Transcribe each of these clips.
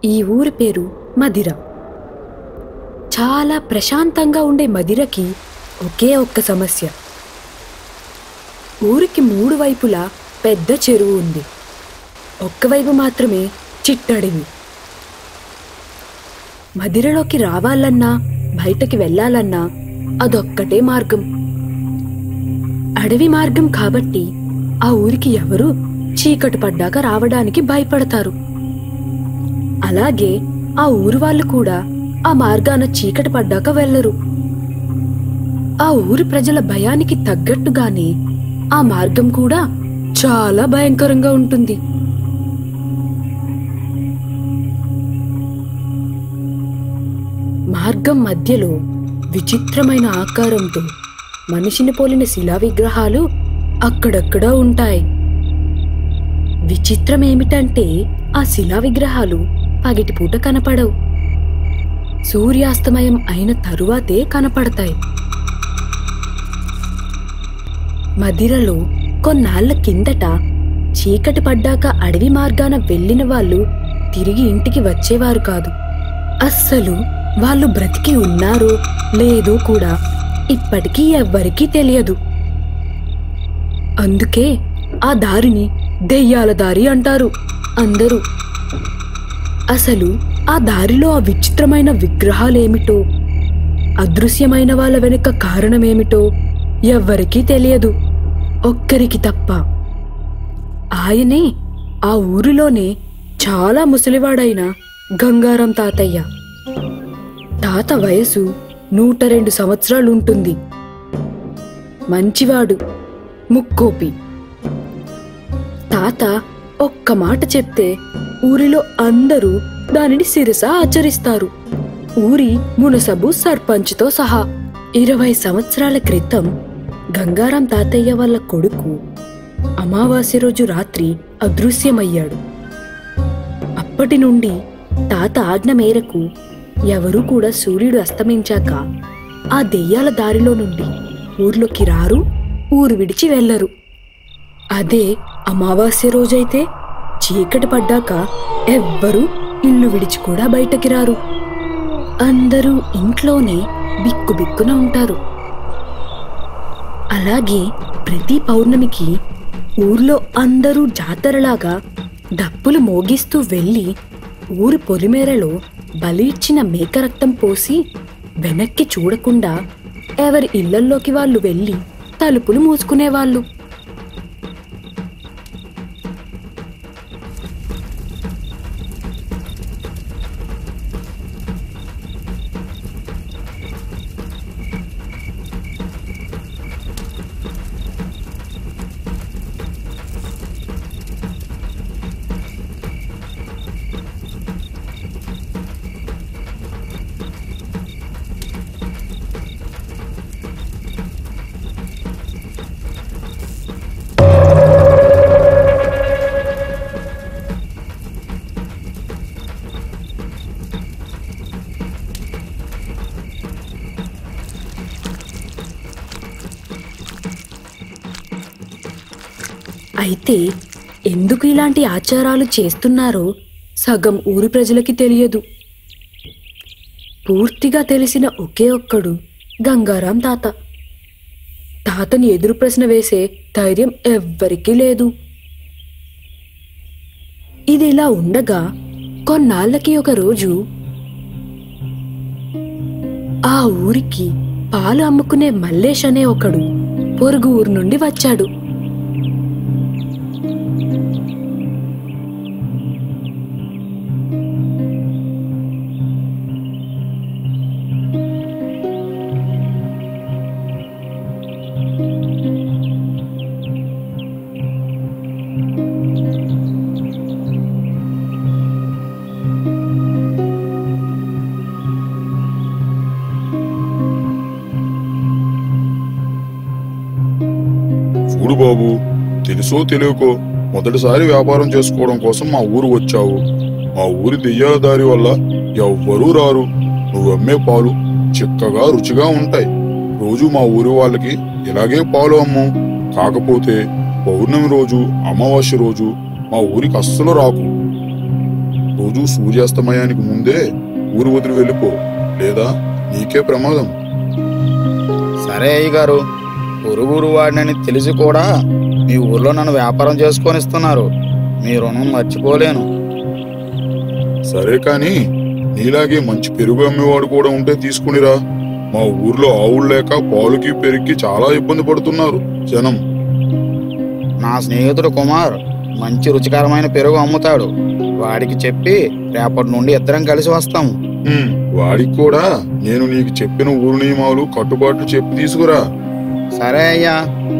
ఈ ఊరి పేరు మదిర చాలా ప్రశాంతంగా ఉండే మదిరకి ఒకే ఒక్క సమస్య ఊరికి మూడు వైపులా పెద్ద చెరువు ఉంది ఒక్కవైపు మాత్రమే చిట్టడివి మదిరలోకి రావాలన్నా బయటకి వెళ్ళాలన్నా అదొక్కటే మార్గం అడవి మార్గం కాబట్టి ఆ ఊరికి ఎవరు చీకటి పడ్డాక రావడానికి భయపడతారు అలాగే ఆ ఊరు వాళ్ళు కూడా ఆ మార్గాన చీకటి పడ్డాక వెళ్ళరు ఆ ఊరి ప్రజల భయానికి తగ్గట్టుగానే ఆ మార్గం కూడా చాలా భయంకరంగా ఉంటుంది మార్గం మధ్యలో విచిత్రమైన ఆకారంతో మనిషిని పోలిన శిలా విగ్రహాలు అక్కడక్కడా ఉంటాయి విచిత్రం ఏమిటంటే ఆ శిలా విగ్రహాలు పగిటిపూట కనపడవు సూర్యాస్తమయం అయిన తరువాతే కనపడతాయి మదిరలో కొన్నాళ్ల కిందట చీకటి పడ్డాక అడవి మార్గాన వెళ్ళిన వాళ్ళు తిరిగి ఇంటికి వచ్చేవారు కాదు అస్సలు వాళ్ళు బ్రతికి ఉన్నారో లేదో కూడా ఇప్పటికీ ఎవ్వరికీ తెలియదు అందుకే ఆ దారిని దెయ్యాల దారి అంటారు అందరూ అసలు ఆ దారిలో ఆ విచిత్రమైన విగ్రహాలేమిటో అదృశ్యమైన వాళ్ళ వెనుక కారణమేమిటో ఎవ్వరికీ తెలియదు ఒక్కరికి తప్ప ఆయనే ఆ ఊరిలోనే చాలా ముసలివాడైన గంగారం తాతయ్య తాత వయసు నూట రెండు సంవత్సరాలుంటుంది మంచివాడు ముక్కోపి తాత ఒక్క మాట చెప్తే ఊరిలో అందరూ దానిని శిరస ఆచరిస్తారు ఊరి మునసబు సర్పంచ్తో సహా ఇరవై సంవత్సరాల క్రితం గంగారాం తాతయ్య వాళ్ళ కొడుకు అమావాస్య రోజు రాత్రి అదృశ్యమయ్యాడు అప్పటి నుండి తాత ఆజ్ఞ మేరకు ఎవరూ కూడా సూర్యుడు అస్తమించాక ఆ దెయ్యాల దారిలో నుండి ఊర్లోకి రారు ఊరు విడిచి వెళ్ళరు అదే అమావాస్య రోజైతే చీకటి పడ్డాక ఎవ్వరూ ఇల్లు విడిచి కూడా బయటకి రారు అందరూ ఇంట్లోనే బిక్కు బిక్కున ఉంటారు అలాగే ప్రతి పౌర్ణమికి ఊర్లో అందరూ జాతరలాగా డప్పులు మోగిస్తూ వెళ్ళి ఊరి పొలిమేరలో బలి ఇచ్చిన మేక రక్తం పోసి వెనక్కి చూడకుండా ఎవరి ఇళ్లల్లోకి వాళ్ళు వెళ్ళి తలుపులు మూసుకునేవాళ్ళు అయితే ఎందుకు ఇలాంటి ఆచారాలు చేస్తున్నారో సగం ఊరి ప్రజలకి తెలియదు పూర్తిగా తెలిసిన ఒకే ఒక్కడు గంగారాం తాత తాతని ఎదురు ప్రశ్న వేసే ధైర్యం ఎవ్వరికీ లేదు ఇది ఇలా ఉండగా కొన్నాళ్ళకి ఒక రోజు ఆ ఊరికి పాలు అమ్ముకునే మల్లేష్ అనే ఒకడు పొరుగు ఊరు నుండి వచ్చాడు చూడు బాబు తెలుసో తెలియకో మొదటిసారి వ్యాపారం చేసుకోవడం కోసం మా ఊరు వచ్చావు మా ఊరి దెయ్యాల దారి వల్ల ఎవ్వరూ రారు నువ్వు అమ్మే పాలు చిక్కగా రుచిగా ఉంటాయి రోజు మా ఊరి వాళ్ళకి ఇలాగే పాలు అమ్ము కాకపోతే పౌర్ణమి రోజు అమావాస్య రోజు మా ఊరికి అస్సలు రాకు రోజు సూర్యాస్తమయానికి ముందే ఊరు వదిలి వెళ్ళిపో లేదా నీకే ప్రమాదం సరే అయ్య గారు పొరుగురు వాడినని తెలిసి కూడా మీ ఊర్లో నన్ను వ్యాపారం చేసుకొని ఇస్తున్నారు మీ రుణం మర్చిపోలేను సరే కాని నీలాగే మంచి పెరుగు అమ్మేవాడు కూడా ఉంటే తీసుకునిరా మా ఊర్లో ఆవులు లేక పాలుకి పెరిగి చాలా ఇబ్బంది పడుతున్నారు జనం నా స్నేహితుడు కుమార్ మంచి రుచికరమైన పెరుగు అమ్ముతాడు వాడికి చెప్పి రేపటి నుండి ఇద్దరం కలిసి వస్తాము హ్మ్, వాడికి కూడా నేను నీకు చెప్పిన ఊరు నియమాలు కట్టుబాట్లు చెప్పి తీసుకురా సరే అయ్యా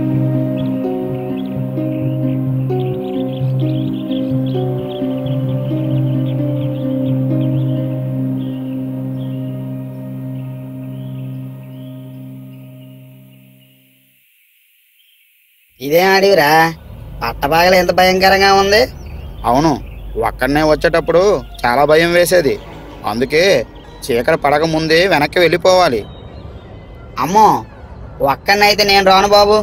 ఇదేం అడివిరా పట్టబాగలు ఎంత భయంకరంగా ఉంది అవును ఒక్కడనే వచ్చేటప్పుడు చాలా భయం వేసేది అందుకే చీకటి పడక ముందే వెనక్కి వెళ్ళిపోవాలి అమ్మో ఒక్కడినైతే నేను రాను బాబు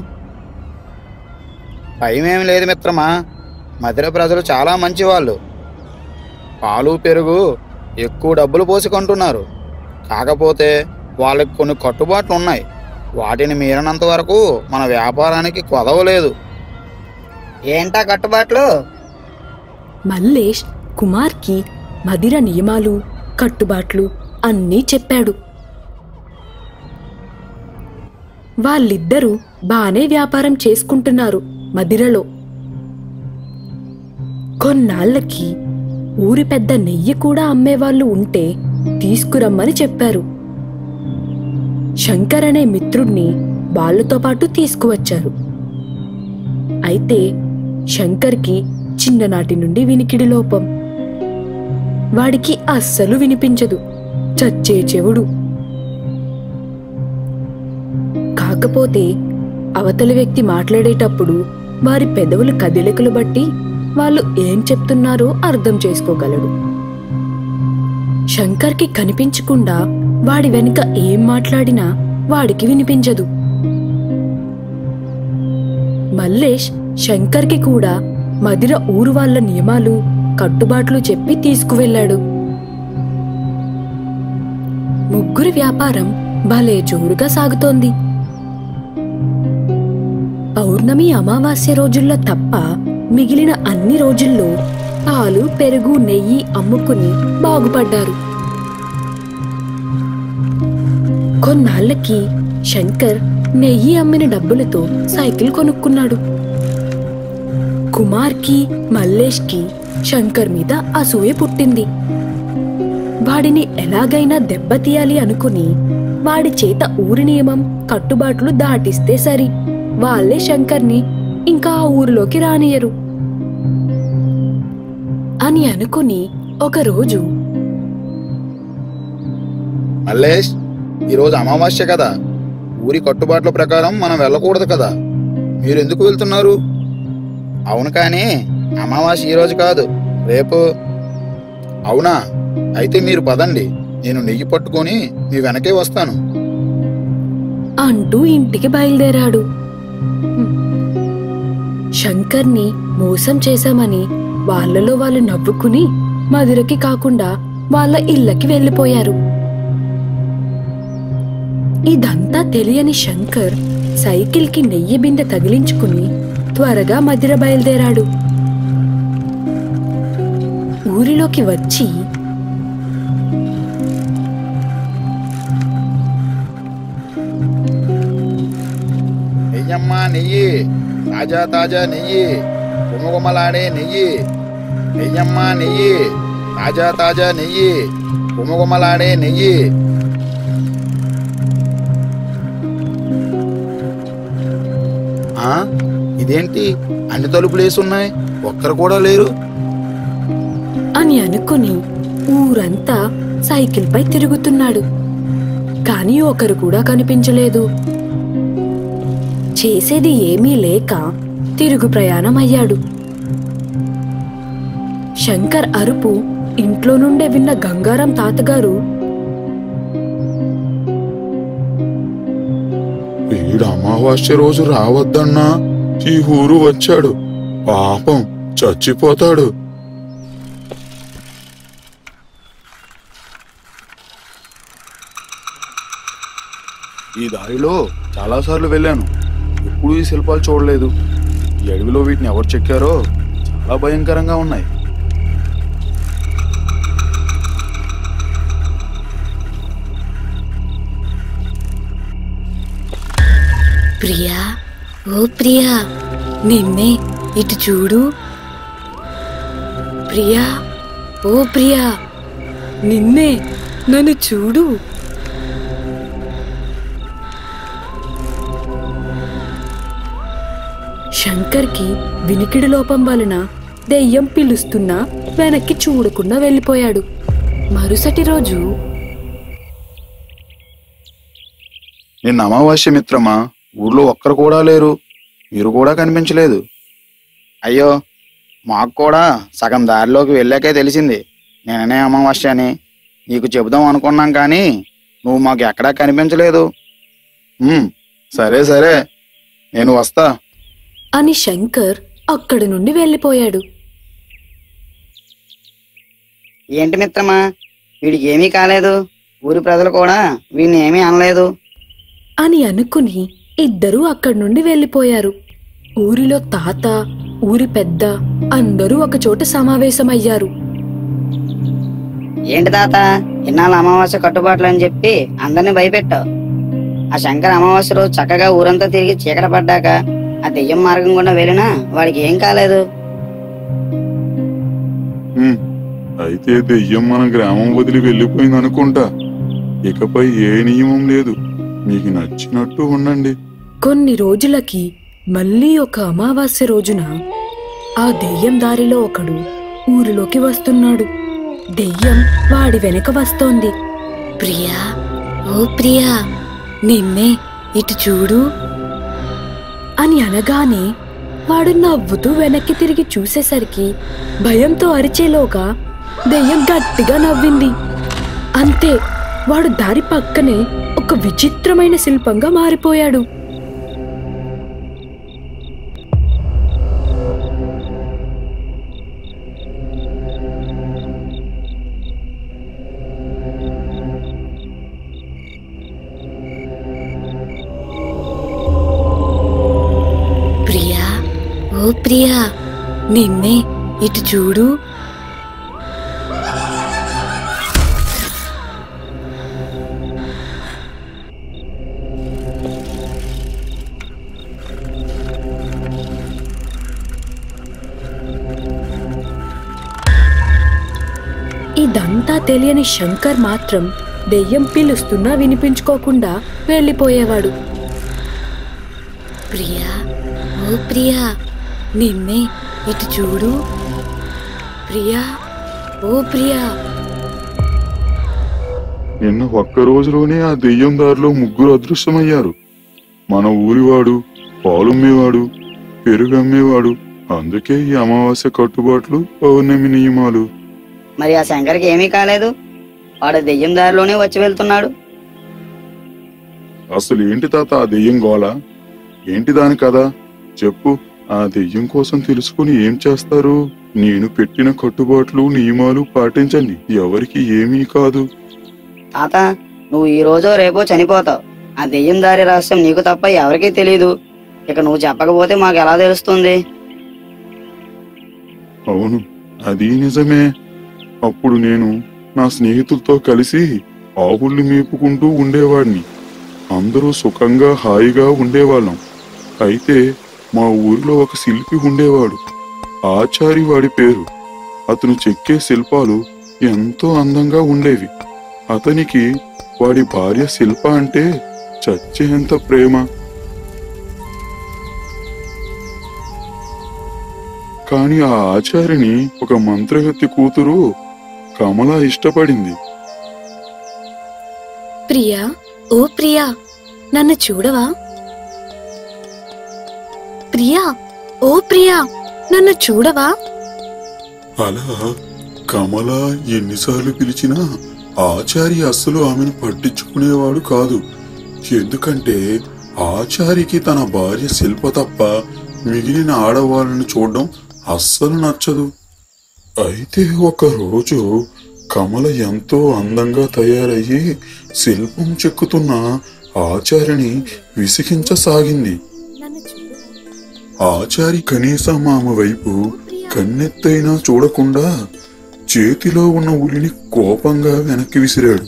భయం ఏమి లేదు మిత్రమా మధుర ప్రజలు చాలా మంచివాళ్ళు పాలు పెరుగు ఎక్కువ డబ్బులు పోసి కొంటున్నారు కాకపోతే వాళ్ళకి కొన్ని కట్టుబాట్లు ఉన్నాయి వాటిని మీరినంత వరకు మన వ్యాపారానికి కొదవలేదు ఏంటా కట్టుబాట్లు మల్లేష్ కుమార్కి మదిర నియమాలు కట్టుబాట్లు అన్నీ చెప్పాడు వాళ్ళిద్దరూ బానే వ్యాపారం చేసుకుంటున్నారు మదిరలో కొన్నాళ్ళకి ఊరి పెద్ద నెయ్యి కూడా అమ్మేవాళ్ళు ఉంటే తీసుకురమ్మని చెప్పారు శంకర్ అనే మిత్రుణ్ణి వాళ్ళతో పాటు తీసుకువచ్చారు అయితే శంకర్కి చిన్ననాటి నుండి వినికిడి లోపం వాడికి అస్సలు వినిపించదు చచ్చే చెవుడు కాకపోతే అవతలి వ్యక్తి మాట్లాడేటప్పుడు వారి పెదవుల కదలికలు బట్టి వాళ్ళు ఏం చెప్తున్నారో అర్థం చేసుకోగలడు శంకర్కి కనిపించకుండా వాడి వెనుక ఏం మాట్లాడినా వాడికి వినిపించదు మల్లేష్ శంకర్కి కూడా మదిర ఊరు వాళ్ళ నియమాలు కట్టుబాట్లు చెప్పి తీసుకువెళ్ళాడు ముగ్గురి వ్యాపారం భలే జోరుగా సాగుతోంది పౌర్ణమి అమావాస్య రోజుల్లో తప్ప మిగిలిన అన్ని రోజుల్లో పాలు పెరుగు నెయ్యి అమ్ముకుని బాగుపడ్డారు కొన్నాళ్ళకి శంకర్ నెయ్యి అమ్మిన డబ్బులతో సైకిల్ కొనుక్కున్నాడు కుమార్కి మల్లేష్కి శంకర్ మీద అసూయ పుట్టింది వాడిని ఎలాగైనా దెబ్బతీయాలి అనుకుని వాడి చేత ఊరి నియమం కట్టుబాట్లు దాటిస్తే సరి వాళ్ళే శంకర్ని ఇంకా ఆ ఊరిలోకి రానియరు అని అనుకుని ఒకరోజు మల్లేష్ ఈరోజు అమావాస్య కదా ఊరి కట్టుబాట్ల ప్రకారం మనం వెళ్ళకూడదు కదా మీరు ఎందుకు వెళ్తున్నారు అవును కానీ అమావాస్య ఈరోజు కాదు రేపు అవునా అయితే మీరు పదండి నేను నెయ్యి పట్టుకొని మీ వెనకే వస్తాను అంటూ ఇంటికి బయలుదేరాడు హ్మ్. శంకర్ని మోసం చేశామని వాళ్ళలో వాళ్ళు నవ్వుకుని మధురకి కాకుండా వాళ్ళ ఇళ్ళకి వెళ్ళిపోయారు ఇదంతా తెలియని శంకర్ సైకిల్కి నెయ్యి బిందె తగిలించుకుని త్వరగా మధిర బయలుదేరాడు ఊరిలోకి వచ్చి నెయ్యమ్మా నెయ్యి తాజా తాజా నెయ్యి గుమగుమలాడే నెయ్యి నెయ్యమ్మా నెయ్యి తాజా తాజా నెయ్యి గుమగుమలాడే నెయ్యి ఆ ఇదేంటి అన్ని తలుపులు వేసున్నాయి ఒక్కరు కూడా లేరు అని అనుకుని ఊరంతా సైకిల్పై తిరుగుతున్నాడు కానీ ఒకరు కూడా కనిపించలేదు చేసేది ఏమీ లేక తిరుగు ప్రయాణం అయ్యాడు శంకర్ అరుపు ఇంట్లో నుండే విన్న గంగారం తాతగారు వీడు అమావాస్య రోజు రావద్దన్నా ఈ ఊరు వచ్చాడు పాపం చచ్చిపోతాడు ఈ దారిలో చాలాసార్లు వెళ్ళాను ఎప్పుడూ ఈ శిల్పాలు చూడలేదు ఈ అడవిలో వీటిని ఎవరు చెక్కారో చాలా భయంకరంగా ఉన్నాయి ప్రియా ఓ ప్రియా నిన్నే ఇటు చూడు ప్రియా ఓ ప్రియా నిన్నే నన్ను చూడు శంకర్కి వినికిడి లోపం వలన దెయ్యం పిలుస్తున్నా వెనక్కి చూడకుండా వెళ్ళిపోయాడు మరుసటి రోజు నిన్న అమావాస్య మిత్రమా ఊర్లో ఒక్కరు కూడా లేరు మీరు కూడా కనిపించలేదు అయ్యో మాకు కూడా సగం దారిలోకి వెళ్ళాకే తెలిసింది నేననే అమావాస్య అని నీకు చెబుదాం అనుకున్నాం కానీ నువ్వు మాకు ఎక్కడా కనిపించలేదు ఉమ్, సరే సరే నేను వస్తా అని శంకర్ అక్కడి నుండి వెళ్ళిపోయాడు ఏంటి మిత్రమా వీడికి ఏమీ కాలేదు ఊరి ప్రజలు కూడా వీడిని ఏమీ అనలేదు అని అనుకుని ఇద్దరూ అక్కడి నుండి వెళ్ళిపోయారు ఊరిలో తాత ఊరి పెద్ద అందరూ ఒకచోట సమావేశమయ్యారు ఏంటి తాత ఇన్నాళ్ళు అమావాస్య కట్టుబాట్లు అని చెప్పి అందరిని భయపెట్టావు ఆ శంకర్ అమావాస్య రోజు చక్కగా ఊరంతా తిరిగి చీకట పడ్డాక ఆ దెయ్యం మార్గం గుండా వెళ్ళినా వాడికి ఏం కాలేదు ఉమ్, అయితే దెయ్యం మన గ్రామం వదిలి వెళ్ళిపోయింది అనుకుంటా ఇకపై ఏ నియమం లేదు మీకు నచ్చినట్టు ఉండండి కొన్ని రోజులకి మళ్ళీ ఒక అమావాస్య రోజున ఆ దెయ్యం దారిలో ఒకడు ఊరిలోకి వస్తున్నాడు దెయ్యం వాడి వెనక వస్తోంది ప్రియా ఓ ప్రియా నిన్నే ఇటు చూడు అని అనగానే వాడు నవ్వుతూ వెనక్కి తిరిగి చూసేసరికి భయంతో అరిచేలోగా దెయ్యం గట్టిగా నవ్వింది అంతే వాడు దారి పక్కనే ఒక విచిత్రమైన శిల్పంగా మారిపోయాడు ప్రియా ఓ ప్రియా నిన్నే ఇటు చూడు ఇదంతా తెలియని శంకర్ మాత్రం దెయ్యం పిలుస్తున్నా వినిపించుకోకుండా వెళ్ళిపోయేవాడు ప్రియా ఓ ప్రియా నిన్నే ఇటు చూడు ప్రియా ఓ ప్రియా నిన్న ఒక్క రోజులోనే ఆ దెయ్యం దారిలో ముగ్గురు అదృశ్యమయ్యారు మన ఊరివాడు పాలుమ్మేవాడు పెరుగమ్మేవాడు అందుకే ఈ అమావాస్య కట్టుబాట్లు పౌర్ణమి నియమాలు మరి ఆ శంకర్కి ఏమీ కాలేదు వాడు దెయ్యం దారిలోనే వచ్చి వెళ్తున్నాడు అసలు ఏంటి తాత ఆ దెయ్యం గోల ఏంటి దాని కదా చెప్పు ఆ దెయ్యం కోసం తెలుసుకుని ఏం చేస్తారు నేను పెట్టిన కట్టుబాట్లు నియమాలు పాటించండి ఎవరికి ఏమీ కాదు తాత నువ్వు ఈ రోజో రేపో చనిపోతావు ఆ దెయ్యం దారి రహస్యం నీకు తప్ప ఎవరికీ తెలియదు ఇక నువ్వు చెప్పకపోతే మాకు ఎలా తెలుస్తుంది అవును అది నిజమే అప్పుడు నేను నా స్నేహితులతో కలిసి ఆవుల్ని మేపుకుంటూ ఉండేవాడిని అందరూ సుఖంగా హాయిగా ఉండేవాళ్ళం అయితే మా ఊరిలో ఒక శిల్పి ఉండేవాడు ఆచారి వాడి పేరు అతను చెక్కే శిల్పాలు ఎంతో అందంగా ఉండేవి అతనికి వాడి భార్య శిల్ప అంటే చచ్చేంత ప్రేమ కాని ఆ ఆచారిని ఒక మంత్రగతి కూతురు కమల ఇష్టపడింది ప్రియా ఓ ప్రియా నన్ను చూడవా ప్రియా ఓ ప్రియా నన్ను చూడవా అలా కమల ఎన్నిసార్లు పిలిచినా ఆచారి అస్సలు ఆమెను పట్టించుకునేవాడు కాదు ఎందుకంటే ఆచారికి తన భార్య శిల్ప తప్ప మిగిలిన ఆడవాళ్ళని చూడడం అస్సలు నచ్చదు అయితే ఒక రోజు కమల ఎంతో అందంగా తయారయ్యి శిల్పం చెక్కుతున్న ఆచారిని విసిగించసాగింది ఆచారి కనీసం ఆమె వైపు కన్నెత్తైనా చూడకుండా చేతిలో ఉన్న ఉలిని కోపంగా వెనక్కి విసిరాడు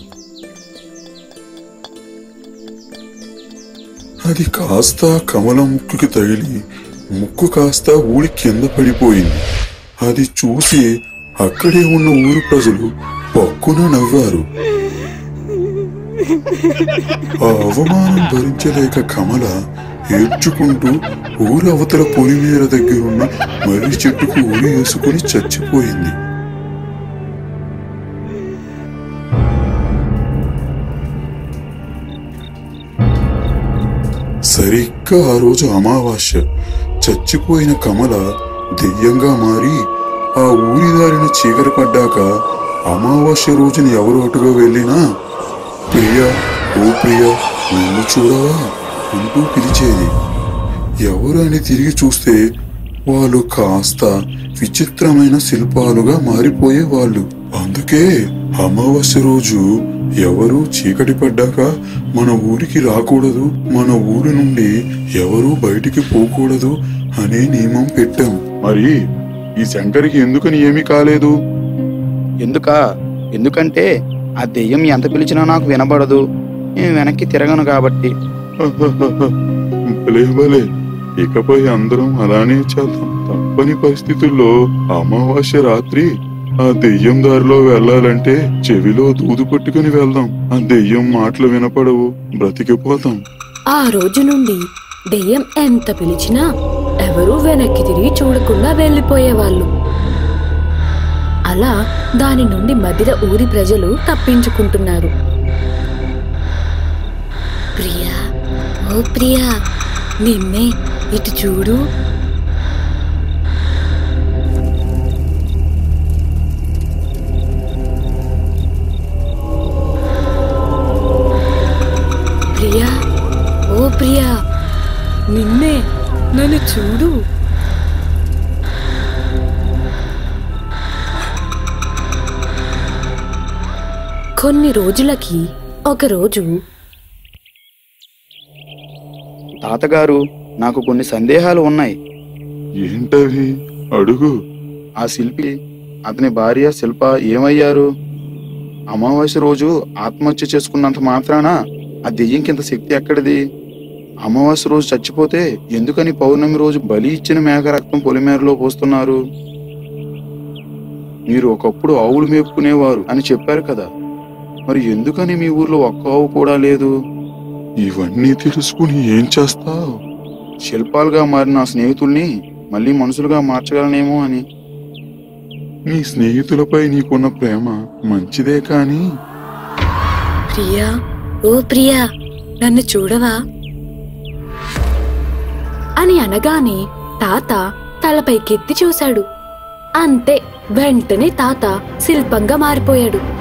అది కాస్త కమల ముక్కుకి తగిలి ముక్కు కాస్త ఊడి కింద పడిపోయింది అది చూసి అక్కడే ఉన్న ఊరు ప్రజలు పక్కున నవ్వారు ఆ అవమానం భరించలేక కమల ఏడ్చుకుంటూ ఊరి అవతల పొలిమేర దగ్గరున్న మర్రి చెట్టుకు ఉరి వేసుకుని చచ్చిపోయింది సరిగ్గా ఆ రోజు అమావాస్య చచ్చిపోయిన కమల దెయ్యంగా మారి ఆ ఊరి దారిన చీకటి పడ్డాక అమావాస్య రోజున ఎవరు అటుగా వెళ్ళినా ప్రియా ఓ ప్రియా నన్ను చూడవా అంటూ పిలిచేది ఎవరు అని తిరిగి చూస్తే వాళ్ళు కాస్త విచిత్రమైన శిల్పాలుగా మారిపోయేవాళ్ళు అందుకే అమావాస్య రోజు ఎవరు చీకటి పడ్డాక మన ఊరికి రాకూడదు మన ఊరి నుండి ఎవరు బయటికి పోకూడదు అనే నియమం పెట్టాం మరి ఈ శంకరికి ఎందుకని ఏమీ కాలేదు ఎందుకా ఎందుకంటే ఆ దెయ్యం ఎంత పిలిచినా నాకు వినబడదు నేను వెనక్కి తిరగను కాబట్టి భలే భలే ఇకపై అందరం అలానే చేద్దాం తప్పని పరిస్థితుల్లో అమావాస్య రాత్రి ఆ దెయ్యం దారిలో వెళ్ళాలంటే చెవిలో దూదు పట్టుకుని వెళ్దాం ఆ దెయ్యం మాటలు వినపడవు బ్రతికిపోతాం ఆ రోజు నుండి దెయ్యం ఎంత పిలిచినా ఎవరూ వెనక్కి తిరిగి చూడకుండా వెళ్ళిపోయేవాళ్ళు అలా దాని నుండి మధ్య ఊరి ప్రజలు తప్పించుకుంటున్నారు ప్రియా ఓ ప్రియా నిన్నే ఇటు చూడు ప్రియా ఓ ప్రియా నిన్నే నన్ను చూడు కొన్ని రోజులకి ఒకరోజు తాతగారు నాకు కొన్ని సందేహాలు ఉన్నాయి ఏంటవి అడుగు ఆ శిల్పి అతని భార్య శిల్ప ఏమయ్యారు అమావాస్య రోజు ఆత్మహత్య చేసుకున్నంత మాత్రాన ఆ దెయ్యంకి ఇంత శక్తి ఎక్కడిది అమావాస్య రోజు చచ్చిపోతే ఎందుకని పౌర్ణమి రోజు బలి ఇచ్చిన మేఘ రక్తం పొలిమేరలో పోస్తున్నారు మీరు ఒకప్పుడు ఆవులు మేపుకునేవారు అని చెప్పారు కదా మరి ఎందుకని మీ ఊర్లో ఒక్క ఆవు కూడా లేదు ఇవన్నీ తెలుసుకుని ఏం చేస్తావు శిల్పాలుగా మారిన నా స్నేహితుల్ని మళ్ళీ మనుషులుగా మార్చగలనేమో అని నీ స్నేహితులపై నీకున్న ప్రేమ మంచిదే కాని ప్రియా ఓ ప్రియా నన్ను చూడవా అని అనగానే తాత తలపైకెత్తి చూశాడు అంతే వెంటనే తాత శిల్పంగా మారిపోయాడు